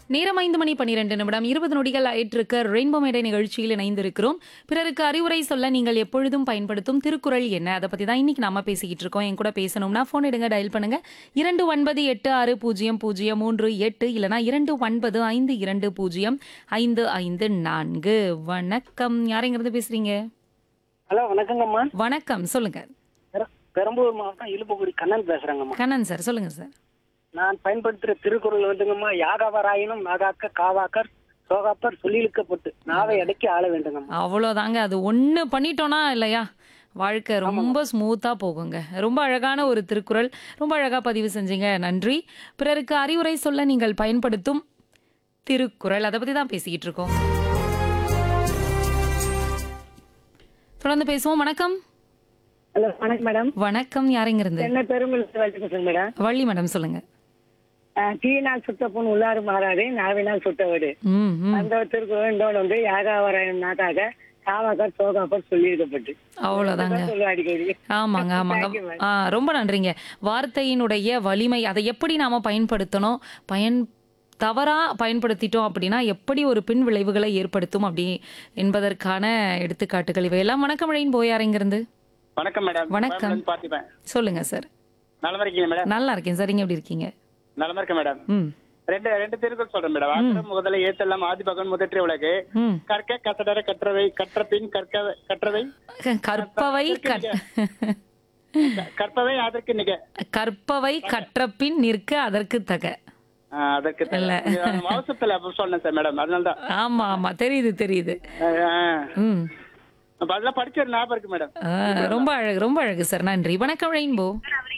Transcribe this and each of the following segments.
நேரம் ஐந்து மணி பன்னிரெண்டு நிமிடம் இருபது நொடிகள் ஆயிட்டிருக்க ரெயின்போ மேடை நிகழ்ச்சியில் இணைந்திருக்கிறோம் பிறருக்கு அறிவுரை சொல்ல நீங்கள் எப்பொழுதும் பயன்படுத்தும் திருக்குறள் என்ன அதை பத்தி தான் இன்னைக்கு நாம பேசிக்கிட்டு இருக்கோம் என் கூட பேசணும்னா ஃபோன் எடுங்க டயல் பண்ணுங்க இரண்டு ஒன்பது எட்டு ஆறு பூஜ்ஜியம் பூஜ்ஜியம் மூன்று எட்டு இல்லனா இரண்டு ஒன்பது ஐந்து இரண்டு பூஜ்ஜியம் ஐந்து ஐந்து நான்கு வணக்கம் யாரைங்கிறது பேசுறீங்க ஹலோ வணக்கங்கம்மா வணக்கம் சொல்லுங்க பெர- பெரம்பலூர் மாவட்டம் இழுப்புக்குடி கண்ணன் பேசுறேங்கம்மா கண்ணன் சார் சொல்லுங்க சார் நான் பயன்படுத்துற திருக்குறள் வந்துங்கம்மா யாகாவராயினும் நாகாக்க காவாக்கர் சோகாப்பர் சொல்லிழுக்கப்பட்டு நாவை அடக்கி ஆள வேண்டுங்கம்மா அவ்வளோதாங்க அது ஒன்று பண்ணிட்டோன்னா இல்லையா வாழ்க்கை ரொம்ப ஸ்மூத்தா போகுங்க ரொம்ப அழகான ஒரு திருக்குறள் ரொம்ப அழகா பதிவு செஞ்சீங்க நன்றி பிறருக்கு அறிவுரை சொல்ல நீங்கள் பயன்படுத்தும் திருக்குறள் அதை பத்தி தான் பேசிக்கிட்டு இருக்கோம் தொடர்ந்து பேசுவோம் வணக்கம் ஹலோ வணக்கம் மேடம் வணக்கம் யாருங்க இருந்து என்ன பெருமிழ் பேசுறேன் மேடம் வள்ளி மேடம் சொல்லுங்க தீயினால் சுட்ட பொன் உள்ளாறு மாறாது நாவினால் சுட்ட வீடு ம் ம் அந்த திருக்குறள் இன்னொன்று வந்து யாகாவராயன் நாட்டாக காவாக்கர் சோகாப்பர் சொல்லியிருக்கப்பட்டு அவ்வளோதாங்க சொல்லுவேன் அடிக்கடி ஆமாங்க ஆமாங்க Thank you, ma'am. ஆ ரொம்ப நன்றிங்க வார்த்தையினுடைய வலிமை அதை எப்படி நாம பயன்படுத்தணும் பயன் தவறா பயன்படுத்திட்டோம் அப்படின்னா எப்படி ஒரு பின் விளைவுகளை ஏற்படுத்தும் அப்படி என்பதற்கான எடுத்துக்காட்டுகள் இவையெல்லாம் வணக்கம் இழையின் போயாருங்கிறது வணக்கம் மேடம் வணக்கம். கோயம்புலேருந்து பார்த்திபன் சொல்லுங்க சார் நலமா இருக்கீங்க மேடம் நல்லா இருக்கேன் சார் நீங்க எப்படி இருக்கீங்க நலமா இருக்கேன் மேடம் ம் ரெண்டு ரெண்டு திருக்குறள் சொல்றேன் மேடம் ஆசிரம் முதல்ல ஏத்தெல்லாம் ஆதிபகன் முதற்றை உலகு ம் கற்க கசடர கற்றவை கற்ற பின் கற்க கற்றவை க- கற்பவை கற்- க- கற்பவை அதற்கு நிக கற்பவை கற்றபின் நிற்க அதற்கு தக ஆ, அதற்கு மாசத்துல அப்ப சொன்னேன் சார் மேடம் அதனாலதான் ஆமா ஆமா தெரியுது தெரியுது ஆ, ஆ. ம் அப்ப அதெல்லாம் படிச்ச ஒரு ஞாபகம் இருக்கு மேடம் ஆ, ரொம்ப அழகு ரொம்ப அழகு சார் நன்றி வணக்கம் ரெயின்போ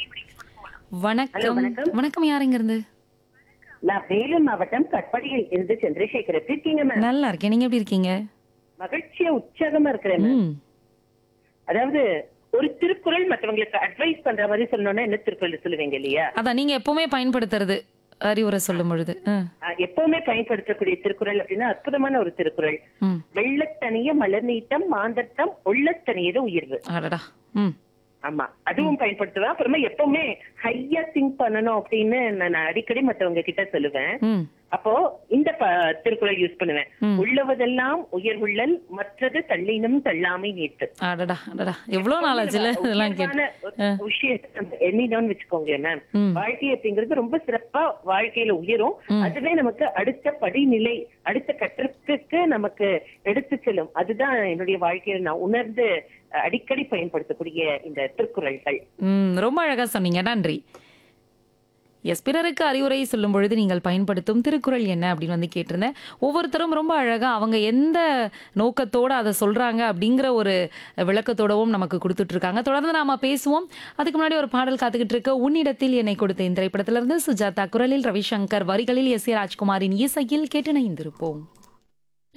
வணக்கம் வணக்கம் யாருங்க இருந்து நான் வேலூர் மாவட்டம் கட்பாடியில் இருந்து சந்திரசேகர் எப்படி இருக்கீங்க மேம் நல்லா இருக்கேன் நீங்க எப்படி இருக்கீங்க மகிழ்ச்சியா உற்சாகமா இருக்கிறேன் ma'am. ம் அதாவது ஒரு திருக்குறள் மற்றவங்களுக்கு அட்வைஸ் பண்ற மாதிரி சொல்லணும்னா என்ன திருக்குறள் சொல்லுவீங்க இல்லையா அதான் நீங்க எப்பவுமே பயன்படுத்துறது அறிவுரை சொல்லும் பொழுது ம், ஆஹ் எப்பவுமே பயன்படுத்தக்கூடிய திருக்குறள் அப்படின்னா அற்புதமான ஒரு திருக்குறள் ம் வெள்ளத்தனிய மலர் நீட்டம் மாந்தட்டம் உள்ளத்தனியது உயர்வு அடடா ம் ஆமா அதுவும் பயன்படுத்துவேன் அப்புறமா எப்பவுமே ஹையா திங்க் பண்ணணும் அப்படின்னு நான் அடிக்கடி மத்தவங்க கிட்ட சொல்லுவேன் ம் அப்போ இந்த ப- திருக்குறள் யூஸ் பண்ணுவேன் ம். உள்ளவதெல்லாம் உயர்வுள்ளல் மற்றது தள்ளினும் தள்ளாமை நீட்டு அடடா அடடா எவ்வளவு நாள் ஆச்சுல இதெல்லாம் கேட்டு உயர்வான ஒரு விஷயத்தை நம்ம எண்ணினோம்னு வச்சுக்கோங்க மேம் ம். வாழ்க்கை அப்படிங்கிறது ரொம்ப சிறப்பா வாழ்க்கையில உயரும் அதுவே நமக்கு அடுத்த படிநிலை அடுத்த கட்டத்துக்கு நமக்கு எடுத்து செல்லும் அதுதான் என்னுடைய வாழ்க்கையில நான் உணர்ந்து அஹ், அடிக்கடி பயன்படுத்தக்கூடிய இந்த திருக்குறள்கள் ம் ரொம்ப அழகா சொன்னீங்க நன்றி எஸ் பிறருக்கு அறிவுரை சொல்லும் பொழுது நீங்கள் பயன்படுத்தும் திருக்குறள் என்ன அப்படின்னு வந்து கேட்டிருந்தேன் ஒவ்வொருத்தரும் ரொம்ப அழகா அவங்க எந்த நோக்கத்தோட அதை சொல்றாங்க அப்படிங்கிற ஒரு விளக்கத்தோடவும் நமக்கு கொடுத்துட்டு இருக்காங்க தொடர்ந்து நாம பேசுவோம் அதுக்கு முன்னாடி ஒரு பாடல் காத்துக்கிட்டு இருக்க உன்னிடத்தில் என்னை கொடுத்த இந்த திரைப்படத்திலிருந்து சுஜாதா குரலில் ரவிசங்கர் வரிகளில் எஸ் ஏ ராஜ்குமாரின் இசையில் கேட்டு இணைந்திருப்போம்